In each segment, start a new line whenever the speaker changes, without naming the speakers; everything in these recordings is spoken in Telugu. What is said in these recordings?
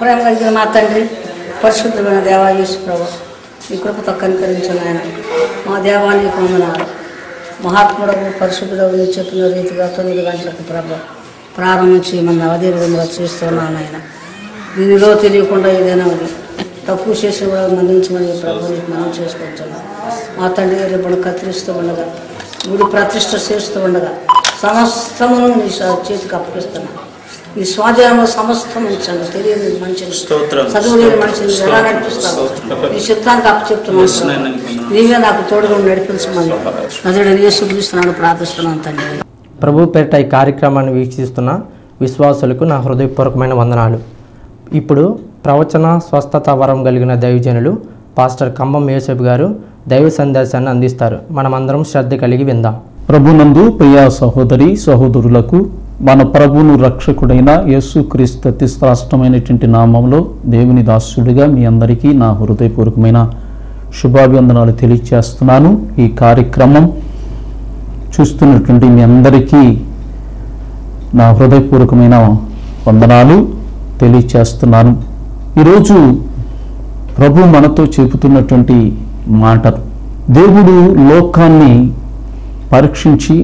ప్రేమ కలిగిన మా తండ్రి పరిశుద్ధమైన దేవా యేసు ప్రభు ఈ కృపతో కనికరించిన ఆయన మా దేవానికి వందనాలు మహాత్ముడవు పరిశుద్ధుడవు నీ చెప్పిన రీతిగా తొమ్మిది గంటలకు ప్రభు ప్రారంభం చేయమని అదే విధంగా చేస్తున్నాను ఆయన దీనిలో తెలియకుండా ఏదైనా ఉంది తప్పు చేసి కూడా మన్నించమని ప్రభు నీకు మనం చేసుకొచ్చాను మా తండ్రి రేపు కత్తిరిస్తూ ఉండగా గుడి ప్రతిష్ట చేస్తూ ఉండగా సమస్తమును నీ స- చేతికి అప్పగిస్తున్నాను నీ స్వాధీనంలో సమస్తం ఇచ్చాను తెలియని మనిషిని
స్తోత్రం.
చదువులేని మనిషిని ఎలా నడిపిస్తావు నీ చిత్తానికి అప్పచెప్తున్నాను నీవే నాకు తోడుగా ఉండి నడిపించమని నదుడని యేసు క్రీస్తున్నాను ప్రార్థిస్తున్నాను తండ్రి
ప్రభు పేరిట ఈ కార్యక్రమాన్ని వీక్షిస్తున్న విశ్వాసులకు నా హృదయపూర్వకమైన వందనాలు ఇప్పుడు ప్రవచన స్వస్థత వరం కలిగిన దైవజనులు పాస్టర్ కంబం యేసబ్ గారు దైవ సందేశాన్ని అందిస్తారు మనమందరం శ్రద్ధ కలిగి విందాం
ప్రభునందు ప్రియ సహోదరి సహోదరులకు మన ప్రభువును రక్షకుడైన యేసుక్రీస్తు అతి శ్రేష్టమైనటువంటి నామంలో దేవుని దాసుడిగా మీ అందరికీ నా హృదయపూర్వకమైన శుభాభివందనాలు తెలియచేస్తున్నాను ఈ కార్యక్రమం చూస్తున్నటువంటి మీ అందరికీ నా హృదయపూర్వకమైన వందనాలు తెలియచేస్తున్నాను ఈరోజు ప్రభు మనతో చెబుతున్నటువంటి మాటలు దేవుడు లోకాన్ని పరీక్షించి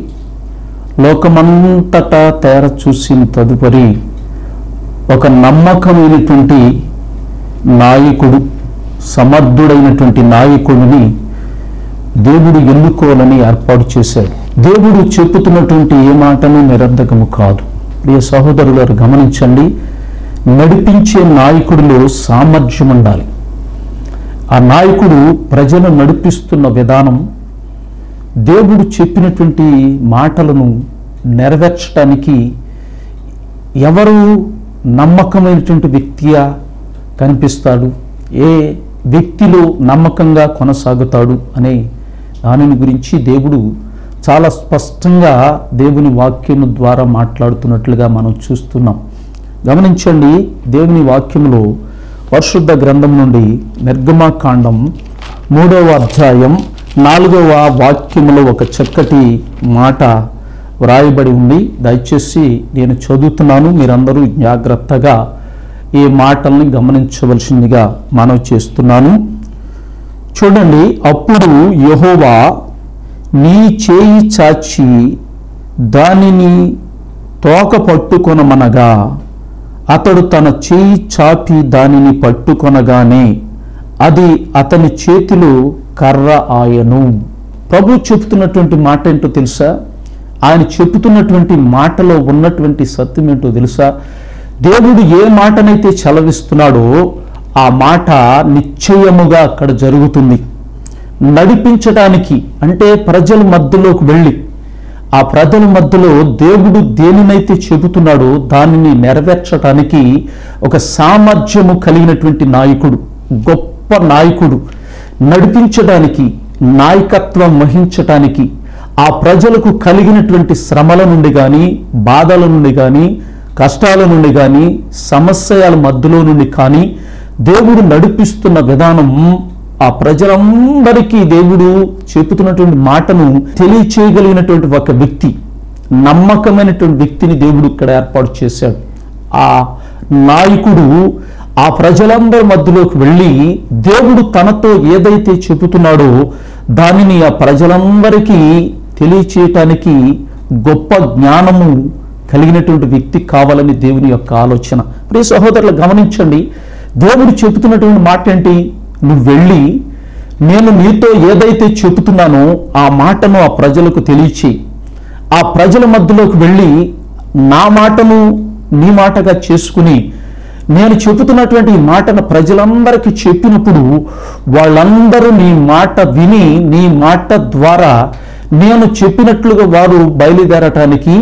లోకమంతటా తేర చూసిన తదుపరి ఒక నమ్మకమైనటువంటి నాయకుడు సమర్థుడైనటువంటి నాయకుడిని దేవుడు ఎన్నుకోవాలని ఏర్పాటు చేశాడు దేవుడు చెప్పుతున్నటువంటి ఏ మాటను నిరర్ధకము కాదు ప్రియ సహోదరులారు గమనించండి నడిపించే నాయకుడిలో సామర్థ్యం ఉండాలి ఆ నాయకుడు ప్రజలు నడిపిస్తున్న విధానం దేవుడు చెప్పినటువంటి మాటలను నెరవేర్చడానికి ఎవరు నమ్మకమైనటువంటి వ్యక్తిగా కనిపిస్తాడు ఏ వ్యక్తిలో నమ్మకంగా కొనసాగుతాడు అనే దానిని గురించి దేవుడు చాలా స్పష్టంగా దేవుని వాక్యం ద్వారా మాట్లాడుతున్నట్లుగా మనం చూస్తున్నాం గమనించండి దేవుని వాక్యములో పరిశుద్ధ గ్రంథం నుండి నిర్గమాకాండం మూడవ అధ్యాయం నాలుగవ వాక్యములో ఒక చక్కటి మాట వ్రాయబడి ఉంది దయచేసి నేను చదువుతున్నాను మీరందరూ జాగ్రత్తగా ఈ మాటల్ని గమనించవలసిందిగా మనవి చేస్తున్నాను చూడండి అప్పుడు యెహోవా నీ చేయి చాచి దానిని తోక పట్టుకొనమనగా అతడు తన చేయి చాపి దానిని పట్టుకొనగానే అది అతని చేతిలో కర్ర ఆయను ప్రభు చెబుతున్నటువంటి మాట ఏంటో తెలుసా ఆయన చెబుతున్నటువంటి మాటలో ఉన్నటువంటి సత్యం ఏంటో తెలుసా దేవుడు ఏ మాటనైతే చలవిస్తున్నాడో ఆ మాట నిశ్చయముగా అక్కడ జరుగుతుంది నడిపించడానికి అంటే ప్రజల మధ్యలోకి వెళ్ళి ఆ ప్రజల మధ్యలో దేవుడు దేనినైతే చెబుతున్నాడో దానిని నెరవేర్చడానికి ఒక సామర్థ్యము కలిగినటువంటి నాయకుడు గొప్ప నాయకుడు నడిపించడానికి నాయకత్వం వహించటానికి ఆ ప్రజలకు కలిగినటువంటి శ్రమల నుండి కానీ బాధల నుండి కానీ కష్టాల నుండి కానీ సమస్యల మధ్యలో నుండి కానీ దేవుడు నడిపిస్తున్న విధానం ఆ ప్రజలందరికీ దేవుడు చెబుతున్నటువంటి మాటను తెలియచేయగలిగినటువంటి ఒక వ్యక్తి నమ్మకమైనటువంటి వ్యక్తిని దేవుడు ఇక్కడ ఏర్పాటు చేశాడు ఆ నాయకుడు ఆ ప్రజలందరి మధ్యలోకి వెళ్ళి దేవుడు తనతో ఏదైతే చెబుతున్నాడో దానిని ఆ ప్రజలందరికీ తెలియచేయటానికి గొప్ప జ్ఞానము కలిగినటువంటి వ్యక్తి కావాలని దేవుని యొక్క ఆలోచన ప్రియ సహోదరులు గమనించండి దేవుడు చెబుతున్నటువంటి మాట ఏంటి నువ్వు వెళ్ళి నేను నీతో ఏదైతే చెబుతున్నానో ఆ మాటను ఆ ప్రజలకు తెలియచేయి ఆ ప్రజల మధ్యలోకి వెళ్ళి నా మాటను నీ మాటగా చేసుకుని నేను చెబుతున్నటువంటి ఈ మాటను ప్రజలందరికీ చెప్పినప్పుడు వాళ్ళందరూ నీ మాట విని నీ మాట ద్వారా నేను చెప్పినట్లుగా వారు బయలుదేరటానికి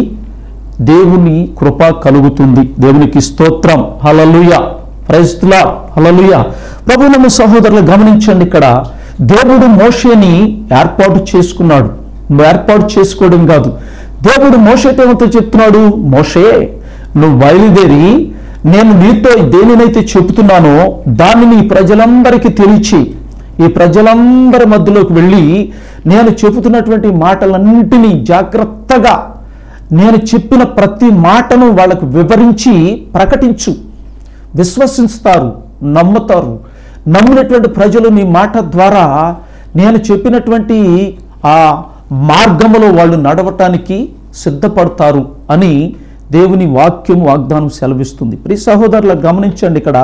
దేవుని కృప కలుగుతుంది దేవునికి స్తోత్రం హలలుయ ప్రైస్తులా హలలుయ ప్రభునము సహోదరులు గమనించండి ఇక్కడ దేవుడు మోషేని ఏర్పాటు చేసుకున్నాడు ఏర్పాటు చేసుకోవడం కాదు దేవుడు మోషేతో ఏమంతో చెప్తున్నాడు మోషే నువ్వు బయలుదేరి నేను నీతో దేనినైతే చెప్తున్నానో దానిని ఈ ప్రజలందరికీ తెలిచి ఈ ప్రజలందరి మధ్యలోకి వెళ్ళి నేను చెబుతున్నటువంటి మాటలన్నింటినీ జాగ్రత్తగా నేను చెప్పిన ప్రతి మాటను వాళ్ళకు వివరించి ప్రకటించు విశ్వసిస్తారు నమ్ముతారు నమ్మినటువంటి ప్రజలు నీ మాట ద్వారా నేను చెప్పినటువంటి ఆ మార్గములో వాళ్ళు నడవటానికి సిద్ధపడతారు అని దేవుని వాక్యం వాగ్దానం సెలవిస్తుంది ప్రియ సహోదరులు గమనించండి ఇక్కడ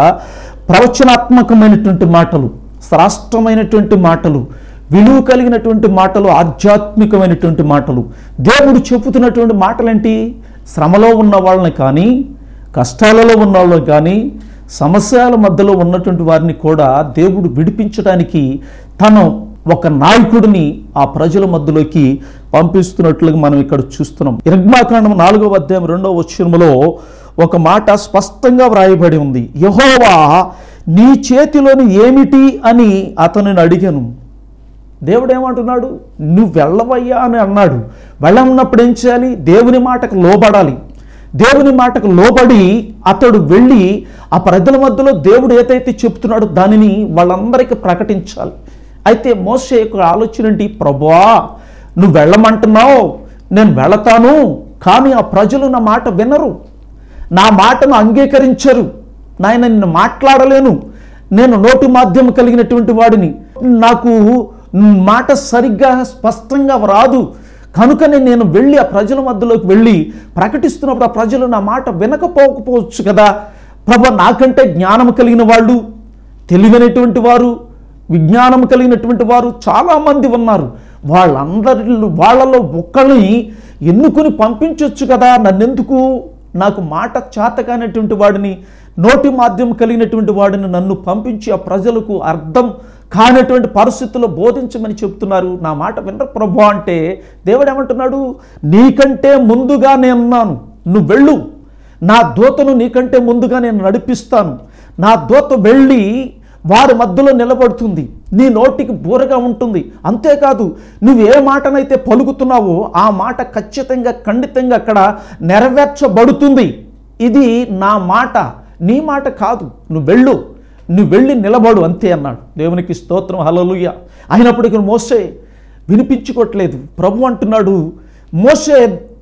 ప్రవచనాత్మకమైనటువంటి మాటలు శ్రాష్టమైనటువంటి మాటలు విలువ కలిగినటువంటి మాటలు ఆధ్యాత్మికమైనటువంటి మాటలు దేవుడు చెబుతున్నటువంటి మాటలేంటి శ్రమలో ఉన్న వాళ్ళని కానీ కష్టాలలో ఉన్న వాళ్ళని కానీ సమస్యల మధ్యలో ఉన్నటువంటి వారిని కూడా దేవుడు విడిపించడానికి తను ఒక నాయకుడిని ఆ ప్రజల మధ్యలోకి పంపిస్తున్నట్లుగా మనం ఇక్కడ చూస్తున్నాం ఇర్గ్మాకాండం నాలుగవ అధ్యాయం రెండవ వచనములో ఒక మాట స్పష్టంగా వ్రాయబడి ఉంది యహోవా నీ చేతిలోని ఏమిటి అని అతనిని అడిగాను దేవుడు ఏమంటున్నాడు నువ్వు వెళ్ళవయ్యా అని అన్నాడు వెళ్ళమన్నప్పుడు ఏం చేయాలి దేవుని మాటకు లోబడాలి దేవుని మాటకు లోబడి అతడు వెళ్ళి ఆ ప్రజల మధ్యలో దేవుడు ఏదైతే చెప్తున్నాడో దానిని వాళ్ళందరికీ ప్రకటించాలి అయితే మోసే యొక్క ఆలోచన ఏంటి ప్రభువా నువ్వు వెళ్ళమంటున్నావు నేను వెళతాను కానీ ఆ ప్రజలు నా మాట వినరు నా మాటను అంగీకరించరు నాయన నిన్ను మాట్లాడలేను నేను నోటి మాధ్యమం కలిగినటువంటి వాడిని నాకు మాట సరిగ్గా స్పష్టంగా రాదు కనుకనే నేను వెళ్ళి ఆ ప్రజల మధ్యలోకి వెళ్ళి ప్రకటిస్తున్నప్పుడు ఆ ప్రజలు నా మాట వినకపోకపోవచ్చు కదా ప్రభు నాకంటే జ్ఞానం కలిగిన వాళ్ళు తెలివైనటువంటి వారు విజ్ఞానం కలిగినటువంటి వారు చాలామంది ఉన్నారు వాళ్ళందరి వాళ్ళలో ఒక్కళ్ళని ఎన్నుకొని పంపించవచ్చు కదా నన్నెందుకు నాకు మాట చేతకానటువంటి వాడిని నోటి మాధ్యమం కలిగినటువంటి వాడిని నన్ను పంపించి ఆ ప్రజలకు అర్థం కానటువంటి పరిస్థితుల్లో బోధించమని చెప్తున్నారు నా మాట వినరు ప్రభు అంటే దేవుడు ఏమంటున్నాడు నీకంటే ముందుగా నేనున్నాను నువ్వు వెళ్ళు నా దూతను నీకంటే ముందుగా నేను నడిపిస్తాను నా దూత వెళ్ళి వారి మధ్యలో నిలబడుతుంది నీ నోటికి బూరగా ఉంటుంది అంతేకాదు నువ్వు ఏ మాటనైతే పలుకుతున్నావో ఆ మాట ఖచ్చితంగా ఖండితంగా అక్కడ నెరవేర్చబడుతుంది ఇది నా మాట నీ మాట కాదు నువ్వు వెళ్ళు నువ్వు వెళ్ళి నిలబడు అంతే అన్నాడు దేవునికి స్తోత్రం హలలుయ అయినప్పటికీ మోసే వినిపించుకోవట్లేదు ప్రభు అంటున్నాడు మోసే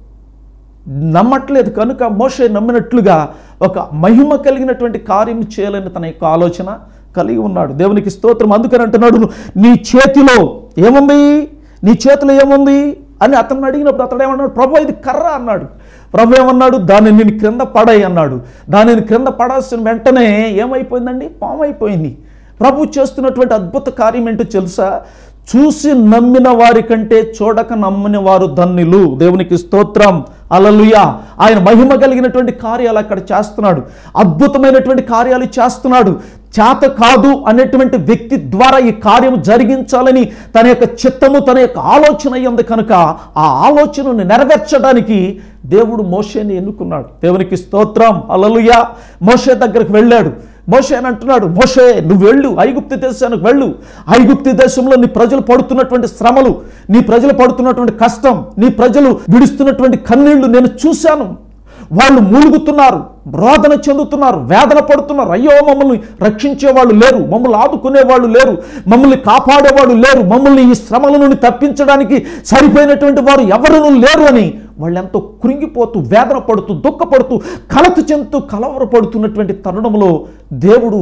నమ్మట్లేదు కనుక మోషే నమ్మినట్లుగా ఒక మహిమ కలిగినటువంటి కార్యం చేయాలని తన యొక్క ఆలోచన కలిగి ఉన్నాడు దేవునికి స్తోత్రం అందుకని అంటున్నాడు నీ చేతిలో ఏముంది నీ చేతిలో ఏముంది అని అతను అడిగినప్పుడు అతడు ఏమన్నాడు ప్రభు ఇది కర్ర అన్నాడు ప్రభు ఏమన్నాడు దానిని నేను క్రింద పడాయి అన్నాడు దానిని క్రింద పడాల్సిన వెంటనే ఏమైపోయిందండి పాము అయిపోయింది ప్రభు చేస్తున్నటువంటి అద్భుత కార్యం ఏంటో తెలుసా చూసి నమ్మిన వారి కంటే చూడక నమ్మిన వారు ధన్యులు దేవునికి స్తోత్రం అలలుయ ఆయన మహిమ కలిగినటువంటి కార్యాలు అక్కడ చేస్తున్నాడు అద్భుతమైనటువంటి కార్యాలు చేస్తున్నాడు చేత కాదు అనేటువంటి వ్యక్తి ద్వారా ఈ కార్యం జరిగించాలని తన యొక్క చిత్తము తన యొక్క ఆలోచన అయ్యింది కనుక ఆ ఆలోచనను నెరవేర్చడానికి దేవుడు మోషేని ఎన్నుకున్నాడు దేవునికి స్తోత్రం అలలుయ మోషే దగ్గరికి వెళ్ళాడు మోషే అని అంటున్నాడు మోషే నువ్వు వెళ్ళు ఐగుప్తి దేశానికి వెళ్ళు ఐగుప్తి దేశంలో నీ ప్రజలు పడుతున్నటువంటి శ్రమలు నీ ప్రజలు పడుతున్నటువంటి కష్టం నీ ప్రజలు విడుస్తున్నటువంటి కన్నీళ్లు నేను చూశాను వాళ్ళు మూలుగుతున్నారు రోదన చెందుతున్నారు వేదన పడుతున్నారు అయ్యో మమ్మల్ని రక్షించేవాళ్ళు లేరు మమ్మల్ని ఆదుకునేవాళ్ళు లేరు మమ్మల్ని కాపాడేవాళ్ళు లేరు మమ్మల్ని ఈ శ్రమల నుండి తప్పించడానికి సరిపోయినటువంటి వారు ఎవరునూ లేరు అని వాళ్ళెంతో కృంగిపోతూ వేదన పడుతూ దుఃఖపడుతూ కలత చెందుతూ కలవరపడుతున్నటువంటి తరుణంలో దేవుడు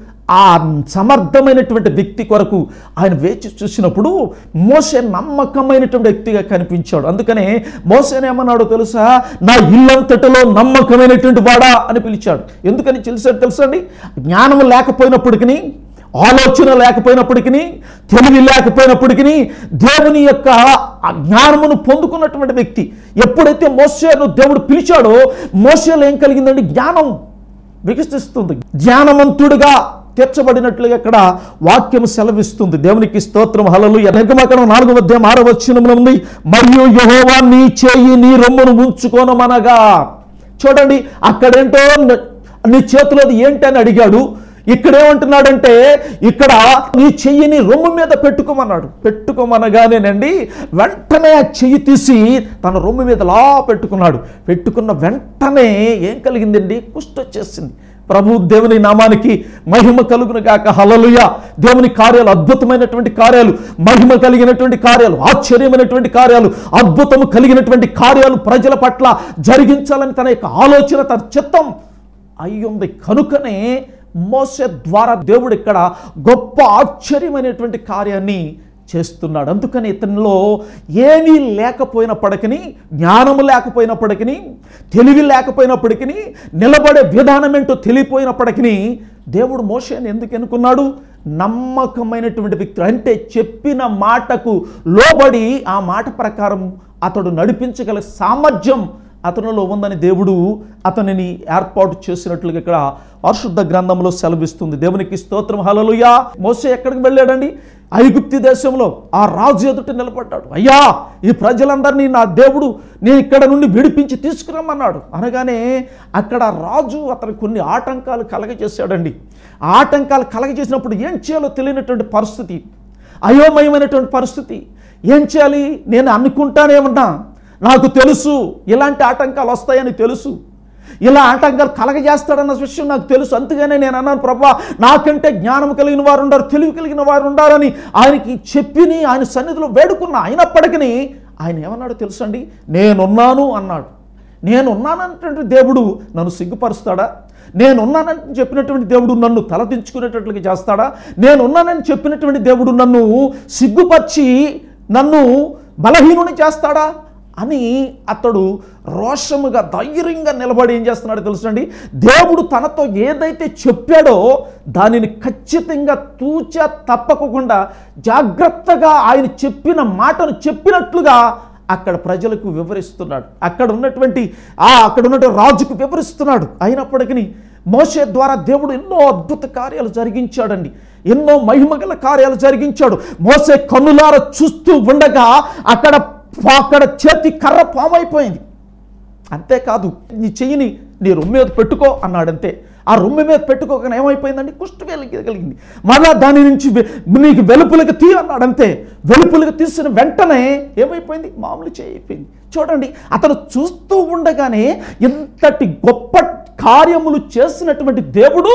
ఆ సమర్థమైనటువంటి వ్యక్తి కొరకు ఆయన వేచి చూసినప్పుడు మోసే నమ్మకమైనటువంటి వ్యక్తిగా కనిపించాడు అందుకనే మోసేనేమన్నాడో తెలుసా నా ఇల్లంతటిలో నమ్మకమైనటువంటి వాడా అని పిలిచాడు ఎందుకని తెలిసాడు తెలుసా అండి జ్ఞానం లేకపోయినప్పటికీ ఆలోచన లేకపోయినప్పటికీ తెలివి లేకపోయినప్పటికీ దేవుని యొక్క ఆ జ్ఞానమును పొందుకున్నటువంటి వ్యక్తి ఎప్పుడైతే మోసేను దేవుడు పిలిచాడో మోసేలో ఏం కలిగిందండి జ్ఞానం వికసిస్తుంది జ్ఞానవంతుడుగా తీర్చబడినట్లుగా ఇక్కడ వాక్యం సెలవిస్తుంది దేవునికి స్తోత్రం హలలు ఎనకమకడం నాలుగవ అధ్యాయం ఆరవ వచనంలో ఉంది మరియు యహోవా నీ చేయి నీ రొమ్మును ఉంచుకోనమనగా చూడండి అక్కడేంటో న- నీ చేతిలో అది ఏంటి అని అడిగాడు ఇక్కడ ఏమంటున్నాడంటే ఇక్కడ నీ చెయ్యిని రొమ్ము మీద పెట్టుకోమన్నాడు పెట్టుకోమనగానేనండి వెంటనే ఆ చెయ్యి తీసి తన రొమ్ము మీద లా పెట్టుకున్నాడు పెట్టుకున్న వెంటనే ఏం కలిగిందండి కుష్టి వచ్చేసింది ప్రభు దేవుని నామానికి మహిమ కలుగును గాక హలలుయ దేవుని కార్యాలు అద్భుతమైనటువంటి కార్యాలు మహిమ కలిగినటువంటి కార్యాలు ఆశ్చర్యమైనటువంటి కార్యాలు అద్భుతము కలిగినటువంటి కార్యాలు ప్రజల పట్ల జరిగించాలని తన యొక్క ఆలోచన తన చిత్తం అయ్యుంది కనుకనే మోసే ద్వారా దేవుడు ఇక్కడ గొప్ప ఆశ్చర్యమైనటువంటి కార్యాన్ని చేస్తున్నాడు అందుకని ఇతనిలో ఏమీ లేకపోయినప్పటికీ జ్ఞానము లేకపోయినప్పటికీ తెలివి లేకపోయినప్పటికీ నిలబడే విధానం ఏంటో తెలియపోయినప్పటికీ దేవుడు మోషేని ఎందుకు ఎన్నుకున్నాడు నమ్మకమైనటువంటి వ్యక్తి అంటే చెప్పిన మాటకు లోబడి ఆ మాట ప్రకారం అతడు నడిపించగల సామర్థ్యం అతనిలో ఉందని దేవుడు అతనిని ఏర్పాటు చేసినట్లుగా ఇక్కడ పరిశుద్ధ గ్రంథంలో సెలవిస్తుంది దేవునికి స్తోత్రం హలలుయా మోసే ఎక్కడికి వెళ్ళాడండి ఐగుప్తి దేశంలో ఆ రాజు ఎదుట నిలబడ్డాడు అయ్యా ఈ ప్రజలందరినీ నా దేవుడు నేను ఇక్కడ నుండి విడిపించి తీసుకురమ్మన్నాడు అనగానే అక్కడ రాజు అతను కొన్ని ఆటంకాలు కలగజేశాడండి ఆ ఆటంకాలు కలగజేసినప్పుడు ఏం చేయాలో తెలియనటువంటి పరిస్థితి అయోమయమైనటువంటి పరిస్థితి ఏం చేయాలి నేను అనుకుంటానేమన్నా నాకు తెలుసు ఇలాంటి ఆటంకాలు వస్తాయని తెలుసు ఇలా ఆటంకాలు కలగజేస్తాడన్న విషయం నాకు తెలుసు అందుకనే నేను అన్నాను ప్రభా నాకంటే జ్ఞానం కలిగిన వారు ఉండారు తెలివి కలిగిన వారు ఉండాలని ఆయనకి చెప్పిని ఆయన సన్నిధిలో వేడుకున్నా అయినప్పటికీ ఆయన ఏమన్నాడో తెలుసండి నేనున్నాను అన్నాడు నేనున్నానంటే దేవుడు నన్ను సిగ్గుపరుస్తాడా నేనున్నానని చెప్పినటువంటి దేవుడు నన్ను తలదించుకునేటట్లుగా చేస్తాడా నేనున్నానని చెప్పినటువంటి దేవుడు నన్ను సిగ్గుపరిచి నన్ను బలహీనుని చేస్తాడా అని అతడు రోషముగా ధైర్యంగా నిలబడి ఏం చేస్తున్నాడో తెలుసండి దేవుడు తనతో ఏదైతే చెప్పాడో దానిని ఖచ్చితంగా తూచ తప్పకుండా జాగ్రత్తగా ఆయన చెప్పిన మాటను చెప్పినట్లుగా అక్కడ ప్రజలకు వివరిస్తున్నాడు అక్కడ ఉన్నటువంటి ఆ అక్కడ ఉన్నటువంటి రాజుకు వివరిస్తున్నాడు అయినప్పటికీ మోసే ద్వారా దేవుడు ఎన్నో అద్భుత కార్యాలు జరిగించాడండి ఎన్నో మహిమగల కార్యాలు జరిగించాడు మోసే కన్నులార చూస్తూ ఉండగా అక్కడ అక్కడ చేతి కర్ర పామైపోయింది అంతేకాదు నీ చెయ్యిని నీ రొమ్ము మీద పెట్టుకో అన్నాడంతే ఆ రొమ్ము మీద పెట్టుకోగానే ఏమైపోయిందండి కుష్టి కలిగింది మళ్ళా దాని నుంచి వె- నీకు వెలుపులకు తీ అన్నాడంతే వెలుపులకు తీసిన వెంటనే ఏమైపోయింది మామూలు చేయి అయిపోయింది చూడండి అతను చూస్తూ ఉండగానే ఇంతటి గొప్ప కార్యములు చేసినటువంటి దేవుడు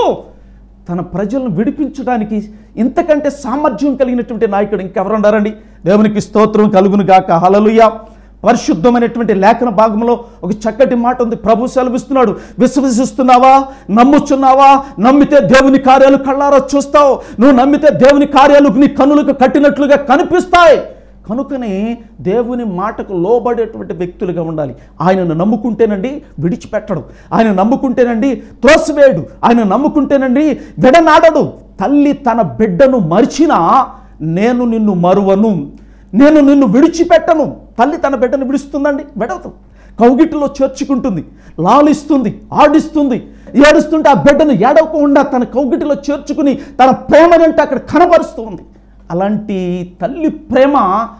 తన ప్రజలను విడిపించడానికి ఇంతకంటే సామర్థ్యం కలిగినటువంటి నాయకుడు ఇంకెవరు ఉండారండి దేవునికి స్తోత్రం కలుగును గాక హలలుయ పరిశుద్ధమైనటువంటి లేఖన భాగంలో ఒక చక్కటి మాట ఉంది ప్రభు సెలవిస్తున్నాడు విశ్వసిస్తున్నావా నమ్ముచున్నావా నమ్మితే దేవుని కార్యాలు కళ్ళారా చూస్తావు నువ్వు నమ్మితే దేవుని కార్యాలు నీ కన్నులకు కట్టినట్లుగా కనిపిస్తాయి కనుకనే దేవుని మాటకు లోబడేటువంటి వ్యక్తులుగా ఉండాలి ఆయనను నమ్ముకుంటేనండి విడిచిపెట్టడు ఆయన నమ్ముకుంటేనండి త్రోసివేయడు ఆయన నమ్ముకుంటేనండి విడనాడడు తల్లి తన బిడ్డను మరిచినా నేను నిన్ను మరువను నేను నిన్ను విడిచిపెట్టను తల్లి తన బిడ్డను విడుస్తుందండి విడవదు కౌగిటిలో చేర్చుకుంటుంది లాలిస్తుంది ఆడిస్తుంది ఏడుస్తుంటే ఆ బిడ్డను ఏడవకుండా తన కౌగిటిలో చేర్చుకుని తన ప్రేమనంటే అక్కడ కనబరుస్తూ ఉంది అలాంటి తల్లి ప్రేమ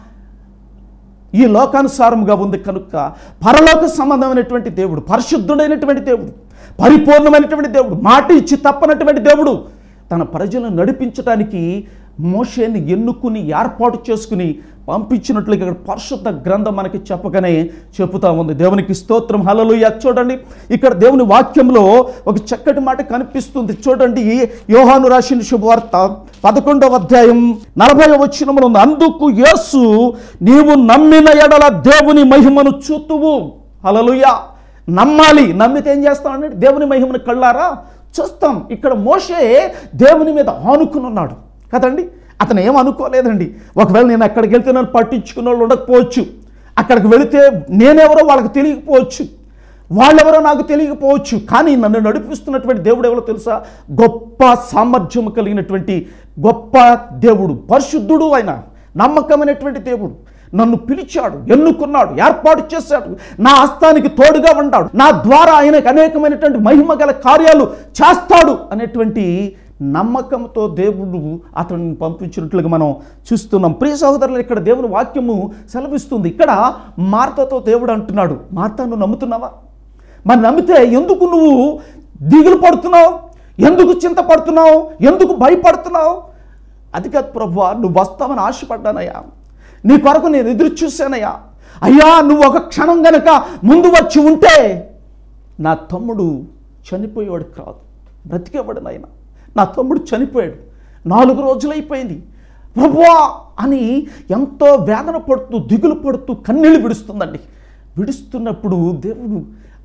ఈ లోకానుసారముగా ఉంది కనుక పరలోక సంబంధమైనటువంటి దేవుడు పరిశుద్ధుడైనటువంటి దేవుడు పరిపూర్ణమైనటువంటి దేవుడు మాట ఇచ్చి తప్పనటువంటి దేవుడు తన ప్రజలను నడిపించడానికి మోషేని ఎన్నుకుని ఏర్పాటు చేసుకుని పంపించినట్లుగా ఇక్కడ పరిశుద్ధ గ్రంథం మనకి చెప్పగానే చెబుతా ఉంది దేవునికి స్తోత్రం హలలు చూడండి ఇక్కడ దేవుని వాక్యంలో ఒక చక్కటి మాట కనిపిస్తుంది చూడండి యోహాను రాసిన శుభవార్త పదకొండవ అధ్యాయం నలభై వచ్చినములు ఉంది అందుకు యేసు నీవు నమ్మిన ఎడల దేవుని మహిమను చూతువు హలలుయా నమ్మాలి నమ్మితే ఏం చేస్తామంటే దేవుని మహిమను కళ్ళారా చూస్తాం ఇక్కడ మోషే దేవుని మీద ఆనుకుని ఉన్నాడు కదండి అతను ఏం అనుకోలేదండి ఒకవేళ నేను అక్కడికి వెళ్తే నన్ను పట్టించుకున్న వాళ్ళు ఉండకపోవచ్చు అక్కడికి వెళితే నేనెవరో వాళ్ళకి తెలియకపోవచ్చు వాళ్ళెవరో నాకు తెలియకపోవచ్చు కానీ నన్ను నడిపిస్తున్నటువంటి దేవుడు ఎవరో తెలుసా గొప్ప సామర్థ్యం కలిగినటువంటి గొప్ప దేవుడు పరిశుద్ధుడు ఆయన నమ్మకమైనటువంటి దేవుడు నన్ను పిలిచాడు ఎన్నుకున్నాడు ఏర్పాటు చేశాడు నా హస్తానికి తోడుగా ఉంటాడు నా ద్వారా ఆయనకు అనేకమైనటువంటి మహిమ గల కార్యాలు చేస్తాడు అనేటువంటి నమ్మకంతో దేవుడు అతన్ని పంపించినట్లుగా మనం చూస్తున్నాం ప్రియ సహోదరులు ఇక్కడ దేవుని వాక్యము సెలవిస్తుంది ఇక్కడ మార్తతో దేవుడు అంటున్నాడు మార్త నువ్వు నమ్ముతున్నావా మరి నమ్మితే ఎందుకు నువ్వు దిగులు పడుతున్నావు ఎందుకు చింతపడుతున్నావు ఎందుకు భయపడుతున్నావు అది కాదు ప్రభు నువ్వు వస్తావని ఆశపడ్డానయ్యా నీ కొరకు నేను ఎదురు చూశానయ్యా అయ్యా నువ్వు ఒక క్షణం గనక ముందు వచ్చి ఉంటే నా తమ్ముడు చనిపోయేవాడు కాదు బ్రతికేవాడు నాయన నా తమ్ముడు చనిపోయాడు నాలుగు రోజులైపోయింది ప్రభువా అని ఎంతో వేదన పడుతూ దిగులు పడుతూ కన్నీళ్ళు విడుస్తుందండి విడుస్తున్నప్పుడు దేవుడు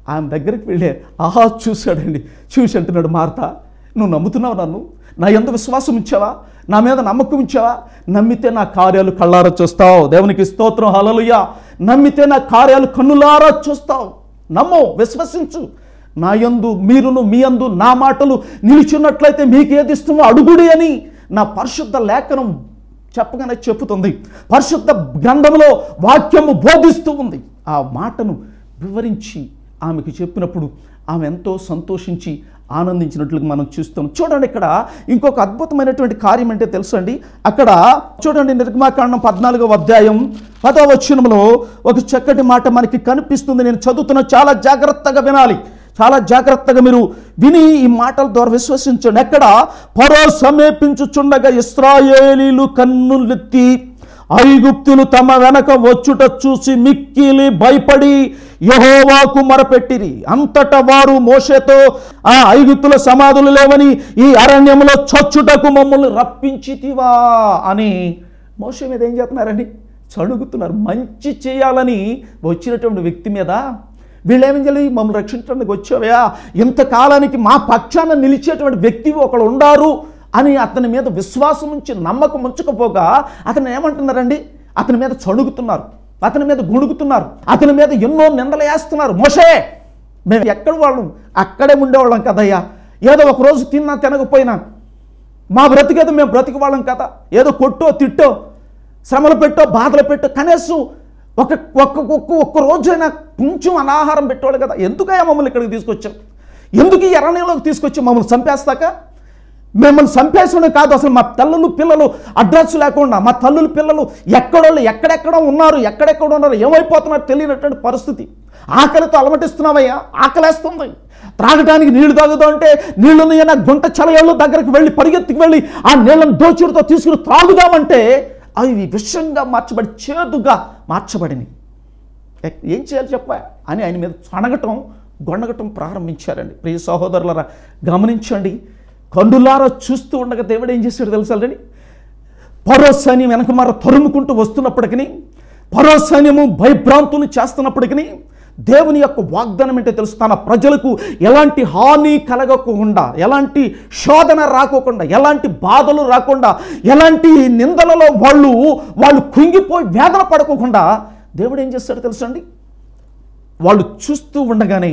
ఆమె దగ్గరికి వెళ్ళే ఆహా చూశాడండి చూసి అంటున్నాడు మార్త నువ్వు నమ్ముతున్నావు నన్ను నా ఎంత విశ్వాసం ఉంచావా నా మీద నమ్మకం ఉంచావా నమ్మితే నా కార్యాలు కళ్ళారా చూస్తావు దేవునికి స్తోత్రం హలలుయా నమ్మితే నా కార్యాలు కన్నులారా చూస్తావు నమ్ము విశ్వసించు నా యందు మీరును మీ యందు నా మాటలు నిలిచున్నట్లయితే మీకు ఏది ఇష్టమో అడుగుడి అని నా పరిశుద్ధ లేఖనం చెప్పగానే చెప్పుతుంది పరిశుద్ధ గ్రంథంలో వాక్యము బోధిస్తూ ఉంది ఆ మాటను వివరించి ఆమెకి చెప్పినప్పుడు ఆమె ఎంతో సంతోషించి ఆనందించినట్లుగా మనం చూస్తాం చూడండి ఇక్కడ ఇంకొక అద్భుతమైనటువంటి కార్యం అంటే తెలుసు అండి అక్కడ చూడండి నిర్గమాకాండం పద్నాలుగవ అధ్యాయం పదవ వచనంలో ఒక చక్కటి మాట మనకి కనిపిస్తుంది నేను చదువుతున్న చాలా జాగ్రత్తగా వినాలి చాలా జాగ్రత్తగా మీరు విని ఈ మాటల ద్వారా విశ్వసించండి ఎక్కడ పరో సమీపించుచుండగా ఇస్రాయేలీలు కన్నులెత్తి ఐగుప్తులు తమ వెనక వచ్చుట చూసి మిక్కిలి భయపడి యహోవాకు మొరపెట్టిరి అంతటా వారు మోషేతో ఆ ఐగుప్తుల సమాధులు లేవని ఈ అరణ్యంలో చచ్చుటకు మమ్మల్ని రప్పించితివా అని మోషే మీద ఏం చేస్తున్నారండి చడుగుతున్నారు మంచి చేయాలని వచ్చినటువంటి వ్యక్తి మీద వీళ్ళేమేం చేయాలి మమ్మల్ని రక్షించడానికి వచ్చావా ఇంతకాలానికి మా పక్షాన నిలిచేటువంటి వ్యక్తి ఒకడు ఉండారు అని అతని మీద విశ్వాసం ఉంచి నమ్మకం ఉంచకపోగా అతను ఏమంటున్నారండి అతని మీద చడుగుతున్నారు అతని మీద గుణుగుతున్నారు అతని మీద ఎన్నో నిందలు వేస్తున్నారు మోషే మేము ఎక్కడ వాళ్ళం అక్కడే ఉండేవాళ్ళం కదయ్యా ఏదో ఒక రోజు తిన్నా తినకపోయినా మా బ్రతికేదో మేము బ్రతికి వాళ్ళం కదా ఏదో కొట్టో తిట్టో శ్రమలు పెట్టో బాధలు పెట్టో కనీసం ఒక ఒక్క ఒక్క ఒక్క రోజైనా కొంచెం అనాహారం పెట్టేవాళ్ళు కదా ఎందుకయ్యా మమ్మల్ని ఇక్కడికి తీసుకొచ్చాం ఎందుకు ఈ ఎర్రనీలోకి తీసుకొచ్చి మమ్మల్ని చంపేస్తాక మిమ్మల్ని చంపేసడం కాదు అసలు మా తల్లులు పిల్లలు అడ్రస్ లేకుండా మా తల్లులు పిల్లలు ఎక్కడోళ్ళు ఎక్కడెక్కడ ఉన్నారు ఎక్కడెక్కడ ఉన్నారు ఏమైపోతున్నారు తెలియనటువంటి పరిస్థితి ఆకలితో అలమటిస్తున్నావయ్యా ఆకలేస్తుంది త్రాగడానికి నీళ్లు తాగుదాం అంటే నీళ్ళున్నాయన్న గుంట చలయాళ్ళు దగ్గరికి వెళ్ళి పరిగెత్తుకు వెళ్ళి ఆ నీళ్ళని దోచుడితో తీసుకుని త్రాగుదామంటే అవి విషంగా మార్చబడి చేదుగా మార్చబడినాయి ఎక్- ఏం చేయాలి చెప్ప అని ఆయన మీద చనగటం గొండగటం ప్రారంభించారండి ప్రియ సహోదరులరా గమనించండి కండులారా చూస్తూ ఉండగా దేవుడు ఏం చేశాడు తెలుసాలండి పరో సైన్యం వెనక మర తరుముకుంటూ వస్తున్నప్పటికీ పరో సైన్యము భయభ్రాంతులు చేస్తున్నప్పటికీ దేవుని యొక్క వాగ్దానం ఏంటో తెలుసు తన ప్రజలకు ఎలాంటి హాని కలగకుండా ఎలాంటి శోధన రాకోకుండా ఎలాంటి బాధలు రాకుండా ఎలాంటి నిందలలో వాళ్ళు వాళ్ళు కుంగిపోయి వేదన పడకోకుండా దేవుడు ఏం చేస్తాడో తెలుసండి వాళ్ళు చూస్తూ ఉండగానే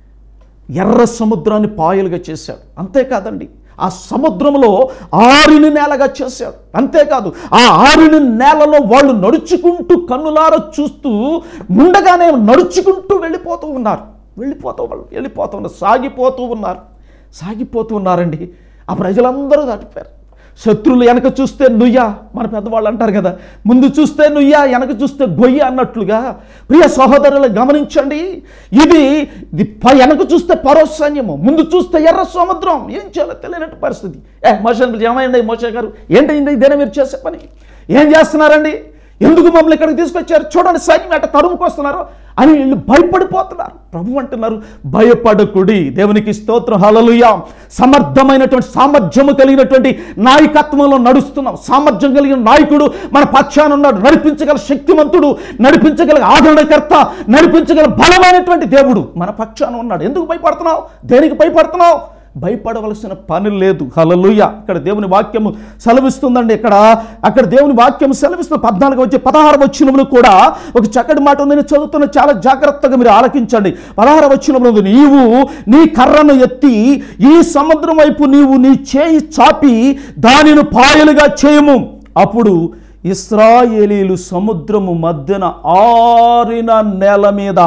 ఎర్ర సముద్రాన్ని పాయలుగా చేశాడు అంతేకాదండి ఆ సముద్రంలో ఆరిని నేలగా చేశాడు అంతేకాదు ఆ ఆరిని నేలలో వాళ్ళు నడుచుకుంటూ కన్నులార చూస్తూ ఉండగానే నడుచుకుంటూ వెళ్ళిపోతూ ఉన్నారు వెళ్ళిపోతూ వాళ్ళు వెళ్ళిపోతూ ఉన్నారు సాగిపోతూ ఉన్నారు సాగిపోతూ ఉన్నారండి ఆ ప్రజలందరూ దాటిపోయారు శత్రువులు వెనక చూస్తే నుయ్య మన పెద్దవాళ్ళు అంటారు కదా ముందు చూస్తే నుయ్య వెనక చూస్తే గొయ్య అన్నట్లుగా ప్రియ సహోదరులు గమనించండి ఇది ఇది ప- వెనక చూస్తే పరోసైన్యము ముందు చూస్తే ఎర్ర సముద్రం ఏం చేయాలో తెలియనట్టు పరిస్థితి ఏ మోషన్ ఏమైంది మోషే గారు ఏంటైంది ఇదేనా మీరు చేసే పని ఏం చేస్తున్నారండి ఎందుకు మమ్మల్ని ఇక్కడికి తీసుకొచ్చారు చూడండి సైన్యం ఎట్ట తరుముకొస్తున్నారు అని వీళ్ళు భయపడిపోతున్నారు ప్రభు అంటున్నారు భయపడకుడి దేవునికి స్తోత్రం హలలుయ సమర్థమైనటువంటి సామర్థ్యము కలిగినటువంటి నాయకత్వంలో నడుస్తున్నాం సామర్థ్యం కలిగిన నాయకుడు మన పక్షాన ఉన్నాడు నడిపించగల శక్తిమంతుడు నడిపించగల ఆదరణకర్త నడిపించగల బలమైనటువంటి దేవుడు మన పక్షాన ఉన్నాడు ఎందుకు భయపడుతున్నావు దేనికి భయపడుతున్నావు భయపడవలసిన పని లేదు హలలుయ ఇక్కడ దేవుని వాక్యము సెలవిస్తుందండి ఇక్కడ అక్కడ దేవుని వాక్యం సెలవిస్తుంది పద్నాలుగు వచ్చి పదహారు వచ్చినములు కూడా ఒక చక్కటి మాట ఉంది నేను చదువుతున్న చాలా జాగ్రత్తగా మీరు ఆలకించండి పదహారు వచ్చినములు ఉంది నీవు నీ కర్రను ఎత్తి ఈ సముద్రం వైపు నీవు నీ చేయి చాపి దానిని పాయలుగా చేయము అప్పుడు ఇస్రాయేలీలు సముద్రము మధ్యన ఆరిన నేల మీద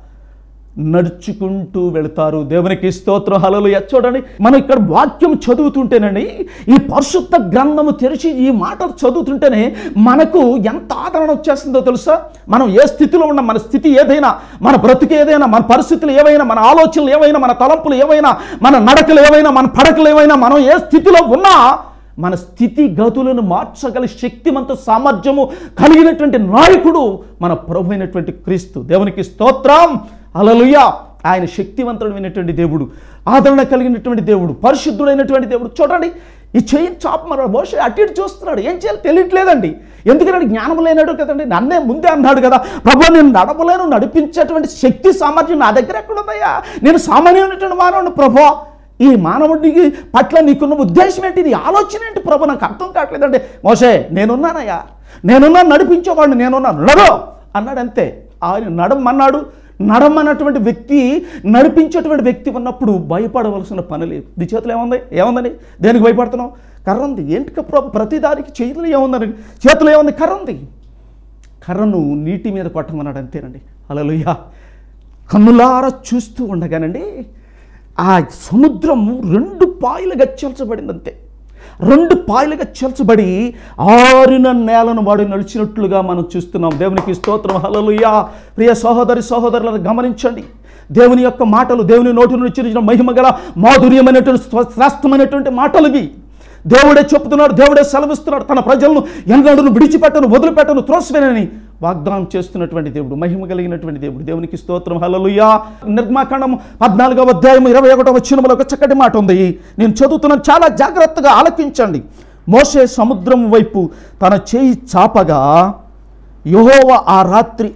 నడుచుకుంటూ వెళతారు దేవునికి స్తోత్రం హలలు చూడండి మనం ఇక్కడ వాక్యం చదువుతుంటేనండి ఈ పరిశుద్ధ గ్రంథము తెరిచి ఈ మాటలు చదువుతుంటేనే మనకు ఎంత ఆదరణ వచ్చేస్తుందో తెలుసా మనం ఏ స్థితిలో ఉన్న మన స్థితి ఏదైనా మన బ్రతుకు ఏదైనా మన పరిస్థితులు ఏవైనా మన ఆలోచనలు ఏవైనా మన తలంపులు ఏవైనా మన నడకలు ఏవైనా మన పడకలు ఏవైనా మనం ఏ స్థితిలో ఉన్నా మన స్థితి గతులను మార్చగల శక్తిమంత సామర్థ్యము కలిగినటువంటి నాయకుడు మన ప్రభు అయినటువంటి క్రీస్తు దేవునికి స్తోత్రం అలలుయ ఆయన శక్తివంతుడైనటువంటి దేవుడు ఆదరణ కలిగినటువంటి దేవుడు పరిశుద్ధుడైనటువంటి దేవుడు చూడండి ఈ చెయ్యి చాపమన్నాడు మోషే అటు ఇటు చూస్తున్నాడు ఏం చేయాలి తెలియట్లేదండి ఎందుకంటే జ్ఞానం లేనాడు కదండి నన్నే ముందే అన్నాడు కదా ప్రభు నేను నడపలేను నడిపించేటువంటి శక్తి సామర్థ్యం నా దగ్గర ఎక్కడుందయ్యా నేను సామాన్యమైనటువంటి మానవుని ప్రభు ఈ మానవుడికి పట్ల నీకున్న ఉద్దేశం ఏంటి నీ ఆలోచన ఏంటి ప్రభు నాకు అర్థం కావట్లేదంటే మోషే నేనున్నానయ్యా నేనున్నాను నడిపించేవాడిని నేనున్నాను నడో అన్నాడు అంతే ఆయన నడమన్నాడు నడమన్నటువంటి వ్యక్తి నడిపించేటువంటి వ్యక్తి ఉన్నప్పుడు భయపడవలసిన పని లేదు నీ చేతిలో ఏముంది ఏముందని దేనికి భయపడుతున్నావు కర్ర ఉంది ఏంటి ప్రభు ప్రతిదానికి చేతిలో ఏముందని చేతిలో ఏముంది కర్ర ఉంది కర్రను నీటి మీద కొట్టమన్నాడు అంతేనండి అలలుయ్య కన్నులారా చూస్తూ ఉండగానండి ఆ సముద్రము రెండు పాయలుగా చల్చబడింది అంతే రెండు పాయలుగా చల్చబడి ఆరిన నేలను వాడు నడిచినట్లుగా మనం చూస్తున్నాం దేవునికి స్తోత్రం హలలుయా ప్రియ సహోదరి సహోదరులను గమనించండి దేవుని యొక్క మాటలు దేవుని నోటి నుంచి ఉచ్చరించిన మహిమ గల మాధుర్యమైనటువంటి స్వ- శ్రేష్టమైనటువంటి మాటలు ఇవి దేవుడే చెప్తున్నాడు దేవుడే సెలవిస్తున్నాడు తన ప్రజలను ఎన్నడను విడిచిపెట్టను వదిలిపెట్టను త్రోసివేనని వాగ్దానం చేస్తున్నటువంటి దేవుడు మహిమ కలిగినటువంటి దేవుడు దేవునికి స్తోత్రం హల్లెలూయా నిర్మాకాండం పద్నాలుగవ అధ్యాయం ఇరవై ఒకటవ వచ్చినములో ఒక చక్కటి మాట ఉంది నేను చదువుతున్నాను చాలా జాగ్రత్తగా ఆలకించండి మోసే సముద్రం వైపు తన చేయి చాపగా యెహోవా ఆ రాత్రి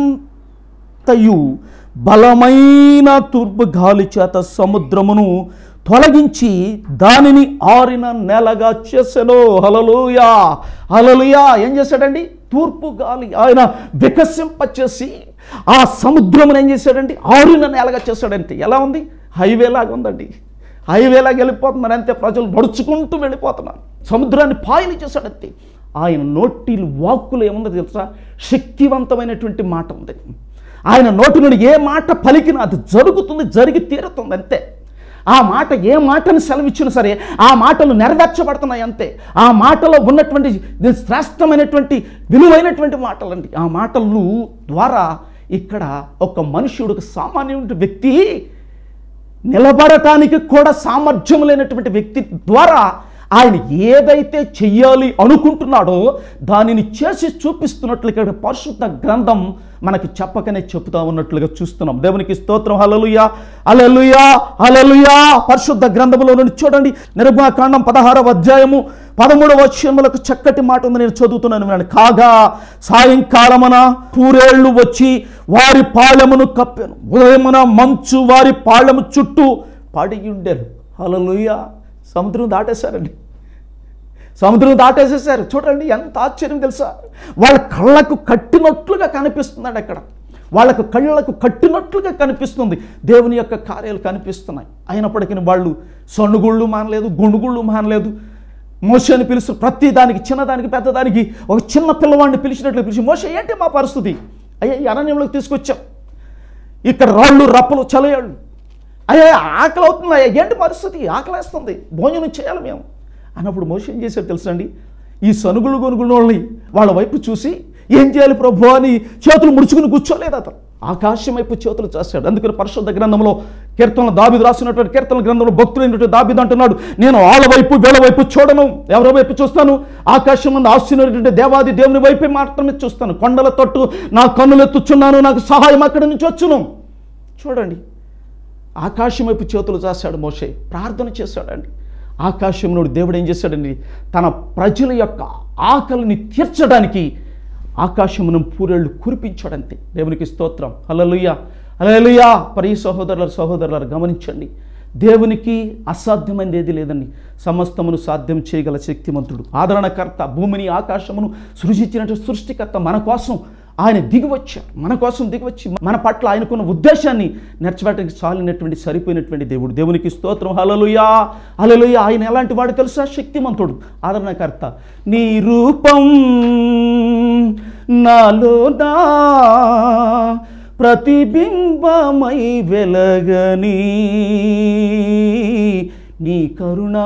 అంతయు బలమైన తూర్పు గాలి చేత సముద్రమును తొలగించి దానిని ఆరిన నెలగా చేసెను హలలుయా హలలుయా ఏం చేశాడండి తూర్పు గాలి ఆయన వికసింపచేసి ఆ సముద్రమును ఏం చేశాడండి ఆరిన నేలగా చేశాడంటే ఎలా ఉంది హైవే లాగా ఉందండి హైవేలాగా వెళ్ళిపోతున్నారు అంతే ప్రజలు నడుచుకుంటూ వెళ్ళిపోతున్నారు సముద్రాన్ని పాయలు చేశాడంతే ఆయన నోటిలు వాక్కులు ఏముందో తెలుసా శక్తివంతమైనటువంటి మాట ఉంది ఆయన నోటి నుండి ఏ మాట పలికినా అది జరుగుతుంది జరిగి తీరుతుంది అంతే ఆ మాట ఏ మాటను సెలవిచ్చినా సరే ఆ మాటలు నెరవేర్చబడుతున్నాయి అంతే ఆ మాటలో ఉన్నటువంటి శ్రేష్టమైనటువంటి విలువైనటువంటి మాటలండి ఆ మాటలు ద్వారా ఇక్కడ ఒక మనుష్యుడు ఒక సామాన్యమైన వ్యక్తి నిలబడటానికి కూడా సామర్థ్యం లేనటువంటి వ్యక్తి ద్వారా ఆయన ఏదైతే చెయ్యాలి అనుకుంటున్నాడో దానిని చేసి చూపిస్తున్నట్లు ఇక్కడ పరిశుద్ధ గ్రంథం మనకి చెప్పకనే చెప్తా ఉన్నట్లుగా చూస్తున్నాం దేవునికి స్తోత్రం హలలుయా అలలుయా అలలుయా పరిశుద్ధ గ్రంథంలో నుండి చూడండి నిర్మాకాండం పదహారవ అధ్యాయము పదమూడవ వచనములకు చక్కటి మాట ఉంది నేను చదువుతున్నాను వినండి కాగా సాయంకాలమున పూరేళ్లు వచ్చి వారి పాళెమును కప్పాను ఉదయమున మంచు వారి పాళెము చుట్టూ పడి ఉండేను హలలుయ సముద్రం దాటేశారండి సముద్రం దాటేసేసారు చూడండి ఎంత ఆశ్చర్యం తెలుసా వాళ్ళ కళ్ళకు కట్టినట్లుగా కనిపిస్తున్నాడు అక్కడ వాళ్ళకు కళ్ళకు కట్టినట్లుగా కనిపిస్తుంది దేవుని యొక్క కార్యాలు కనిపిస్తున్నాయి అయినప్పటికీ వాళ్ళు సొన్నుగుళ్ళు మానలేదు గుండుగుళ్ళు మానలేదు మోషని పిలుస్తూ ప్రతి దానికి చిన్నదానికి పెద్దదానికి ఒక చిన్న పిల్లవాడిని పిలిచినట్లు పిలిచి మోస ఏంటి మా పరిస్థితి అయ్యా ఈ అరణ్యంలోకి తీసుకొచ్చాం ఇక్కడ రాళ్ళు రప్పలు చలయాళ్ళు అయ్యా ఆకలి అవుతుంది అయ్యా ఏంటి పరిస్థితి ఆకలేస్తుంది భోజనం చేయాలి మేము అన్నప్పుడు మోసం ఏం చేశాడు తెలుసండి ఈ సనుగులు కొనుగులు వాళ్ళని వాళ్ళ వైపు చూసి ఏం చేయాలి ప్రభు అని చేతులు ముడుచుకుని కూర్చోలేదు అతను ఆకాశం వైపు చేతులు చేస్తాడు అందుకని పరిశుద్ధ గ్రంథంలో కీర్తనలు దాబిది రాసినటువంటి కీర్తన గ్రంథంలో భక్తులైనటువంటి దాబిది అంటున్నాడు నేను వాళ్ళ వైపు వీళ్ళ వైపు చూడను ఎవరి వైపు చూస్తాను ఆకాశం ముందు ఆస్తున్నటువంటి దేవాది దేవుని వైపే మాత్రమే చూస్తాను కొండల తట్టు నా కన్నులు ఎత్తుచున్నాను నాకు సహాయం అక్కడి నుంచి వచ్చును చూడండి ఆకాశం వైపు చేతులు చేశాడు మోషే ప్రార్థన చేశాడండి ఆకాశం నుండి దేవుడు ఏం చేశాడండి తన ప్రజల యొక్క ఆకలిని తీర్చడానికి ఆకాశమును పూరేళ్ళు కురిపించాడంతే దేవునికి స్తోత్రం హల్లెలూయ హల్లెలూయా పరి సహోదరుల సహోదరులను గమనించండి దేవునికి అసాధ్యమైనది ఏది లేదండి సమస్తమును సాధ్యం చేయగల శక్తిమంతుడు ఆదరణకర్త భూమిని ఆకాశమును సృజించినటువంటి సృష్టికర్త మన కోసం ఆయన దిగివచ్చారు మన కోసం దిగివచ్చి మన పట్ల ఆయనకున్న ఉద్దేశాన్ని నెరవేర్చడానికి చాలినటువంటి సరిపోయినటువంటి దేవుడు దేవునికి స్తోత్రం హలలుయా హలలుయా ఆయన ఎలాంటి వాడు తెలుసా శక్తిమంతుడు ఆదరణకర్త నీ రూపం నాలో నా ప్రతిబింబమై వెలగని నీ కరుణా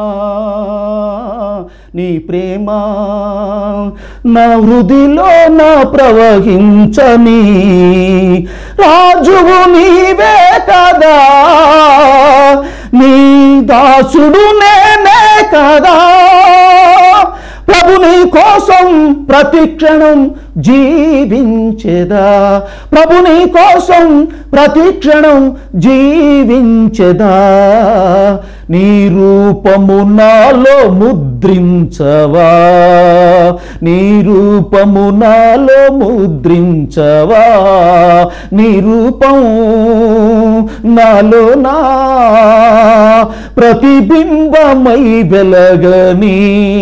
నీ ప్రేమ నా హృదిలో నా ప్రవహించని రాజువు నీవే కదా నీ దాసుడు నేనే కదా ప్రభు నీ కోసం ప్రతిక్షణం జీవించెదా ప్రభు నీ కోసం ప్రతిక్షణం జీవించెదా నీ రూపము నాలో ముద్రించవా నీ రూపము నాలో ముద్రించవా నీ రూపం నాలో నా ప్రతిబింబమై వెలగని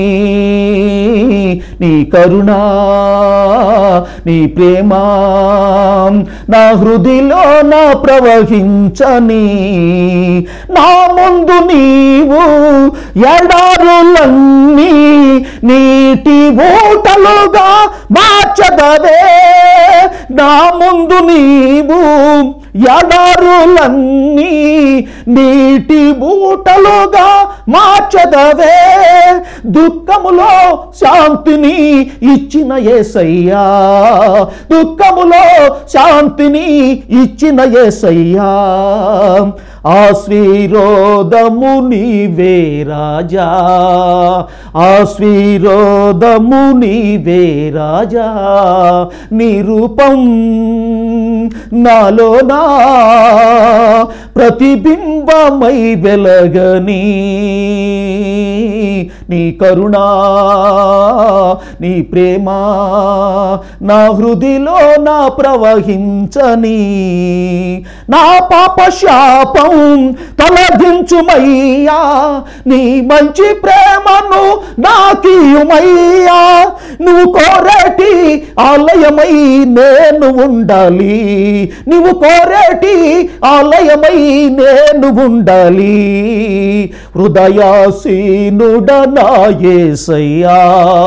నీ కరుణా నీ ప్రేమ నా హృదిలో నా ప్రవహించని నా ముందు నీవు ఎడారులన్నీ నీటి ఊటలుగా మార్చదవే నా ముందు నీవు ఎడారులన్నీ నీటి బూటలుగా మార్చదవే దుఃఖములో శాంతిని ఇచ్చిన ఏసయ్యా దుఃఖములో శాంతిని ఇచ్చిన ఏసయ్యా ఆశ్వీరోదము నీవే రాజా ఆశ్వీరోదము నీవే రాజా నీ రూపం నాలో నా ప్రతిబింబమై వెలగని నీ కరుణా నీ ప్రేమ నా హృదిలో నా ప్రవహించని నా పాప శాపం తొలగించుమయ్యా నీ మంచి ప్రేమను నాకీయుమయ్యా నువ్వు కోరేటి ఆలయమై నేను ఉండాలి నువ్వు కోరేటి ఆలయమై నేను ఉండాలి హృదయాసీనుడ నా యేసయ్యా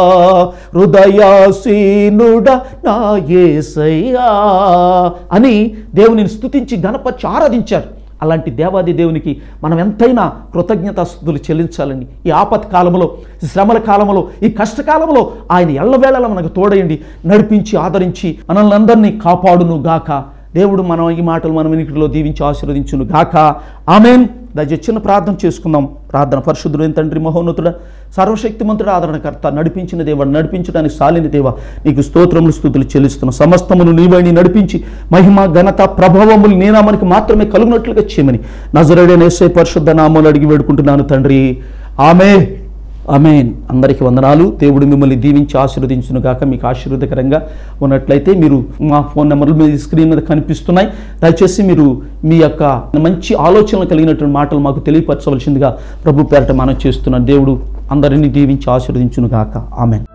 హృదయాసీనుడ నా యేసయ్యా అని దేవునిని స్తుతించి గణపతి ఆరాధించారు అలాంటి దేవాది దేవునికి మనం ఎంతైనా కృతజ్ఞతాస్తుతులు చెల్లించాలని ఈ ఆపత్ కాలంలో ఈ శ్రమల కాలంలో ఈ కష్టకాలంలో ఆయన ఎల్లవేళలా మనకు తోడయండి నడిపించి ఆదరించి మనల్ని అందరినీ కాపాడును గాక దేవుడు మనం ఈ మాటలు మన వినికిడిలో దీవించి ఆశీర్వదించును గాక ఆమెన్ దయచేసి చిన్న ప్రార్థన చేసుకుందాం ప్రార్థన పరిశుద్ధుడు ఏం తండ్రి మహోన్నతుడ సర్వశక్తిమంతుడు ఆదరణకర్త నడిపించిన దేవ నడిపించడానికి సాలిన దేవ నీకు స్తోత్రములు స్థుతులు చెల్లిస్తున్న సమస్తమును నీవని నడిపించి మహిమ ఘనత ప్రభావములు నేనామనికి మాత్రమే కలుగునట్లుగా చేయమని నజరడైన ఎస్ఐ పరిశుద్ధ నామాలు అడిగి వేడుకుంటున్నాను తండ్రి ఆమె అమేన్ అందరికీ వందనాలు దేవుడు మిమ్మల్ని దీవించి ఆశీర్వదించును గాక మీకు ఆశీర్వదకరంగా ఉన్నట్లయితే మీరు మా ఫోన్ నెంబర్లు మీ స్క్రీన్ మీద కనిపిస్తున్నాయి దయచేసి మీరు మీ యొక్క మంచి ఆలోచనలు కలిగినటువంటి మాటలు మాకు తెలియపరచవలసిందిగా ప్రభు పేరట మనం చేస్తున్న దేవుడు అందరినీ దీవించి ఆశీర్వదించును గాక ఆమెన్